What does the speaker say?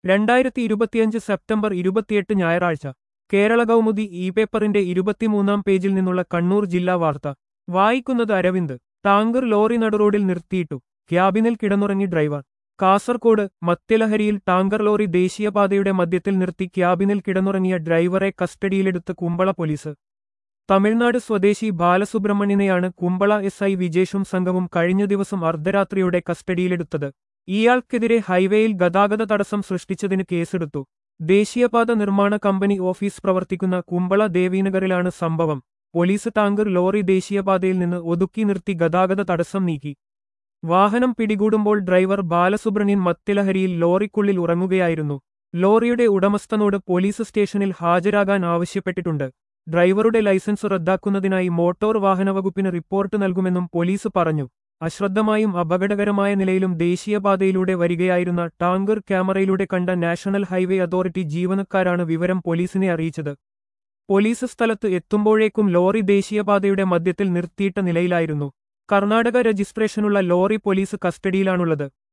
രണ്ടായിരത്തി ഇരുപത്തിയഞ്ച് സെപ്റ്റംബർ ഇരുപത്തിയെട്ട് ഞായറാഴ്ച കേരള കൗമുദി ഇ പേപ്പറിന്റെ ഇരുപത്തിമൂന്നാം പേജിൽ നിന്നുള്ള കണ്ണൂർ ജില്ലാ വാർത്ത വായിക്കുന്നത് അരവിന്ദ് ടാങ്കർ ലോറി നടുറോഡിൽ നിർത്തിയിട്ടു ക്യാബിനിൽ കിടന്നുറങ്ങി ഡ്രൈവർ കാസർകോട് മദ്യലഹരിയിൽ ടാങ്കർ ലോറി ദേശീയപാതയുടെ മധ്യത്തിൽ നിർത്തി ക്യാബിനിൽ കിടന്നുറങ്ങിയ ഡ്രൈവറെ കസ്റ്റഡിയിലെടുത്ത് കുമ്പള പോലീസ് തമിഴ്നാട് സ്വദേശി ബാലസുബ്രഹ്മണ്യനെയാണ് കുമ്പള എസ് ഐ വിജേഷും സംഘവും കഴിഞ്ഞ ദിവസം അർദ്ധരാത്രിയോടെ കസ്റ്റഡിയിലെടുത്തത് ഇയാൾക്കെതിരെ ഹൈവേയിൽ ഗതാഗത തടസ്സം സൃഷ്ടിച്ചതിന് കേസെടുത്തു ദേശീയപാത നിർമ്മാണ കമ്പനി ഓഫീസ് പ്രവർത്തിക്കുന്ന കുമ്പള ദേവീനഗറിലാണ് സംഭവം പോലീസ് ടാങ്കർ ലോറി ദേശീയപാതയിൽ നിന്ന് ഒതുക്കി നിർത്തി ഗതാഗത തടസ്സം നീക്കി വാഹനം പിടികൂടുമ്പോൾ ഡ്രൈവർ ബാലസുബ്രഹ്മണ്യൻ മത്തിലഹരിയിൽ ലോറിക്കുള്ളിൽ ഉറങ്ങുകയായിരുന്നു ലോറിയുടെ ഉടമസ്ഥനോട് പോലീസ് സ്റ്റേഷനിൽ ഹാജരാകാൻ ആവശ്യപ്പെട്ടിട്ടുണ്ട് ഡ്രൈവറുടെ ലൈസൻസ് റദ്ദാക്കുന്നതിനായി മോട്ടോർ വാഹന വകുപ്പിന് റിപ്പോർട്ട് നൽകുമെന്നും പോലീസ് പറഞ്ഞു അശ്രദ്ധമായും അപകടകരമായ നിലയിലും ദേശീയപാതയിലൂടെ വരികയായിരുന്ന ടാങ്കർ ക്യാമറയിലൂടെ കണ്ട നാഷണൽ ഹൈവേ അതോറിറ്റി ജീവനക്കാരാണ് വിവരം പോലീസിനെ അറിയിച്ചത് പോലീസ് സ്ഥലത്ത് എത്തുമ്പോഴേക്കും ലോറി ദേശീയപാതയുടെ മധ്യത്തിൽ നിർത്തിയിട്ട നിലയിലായിരുന്നു കർണാടക രജിസ്ട്രേഷനുള്ള ലോറി പോലീസ് കസ്റ്റഡിയിലാണുള്ളത്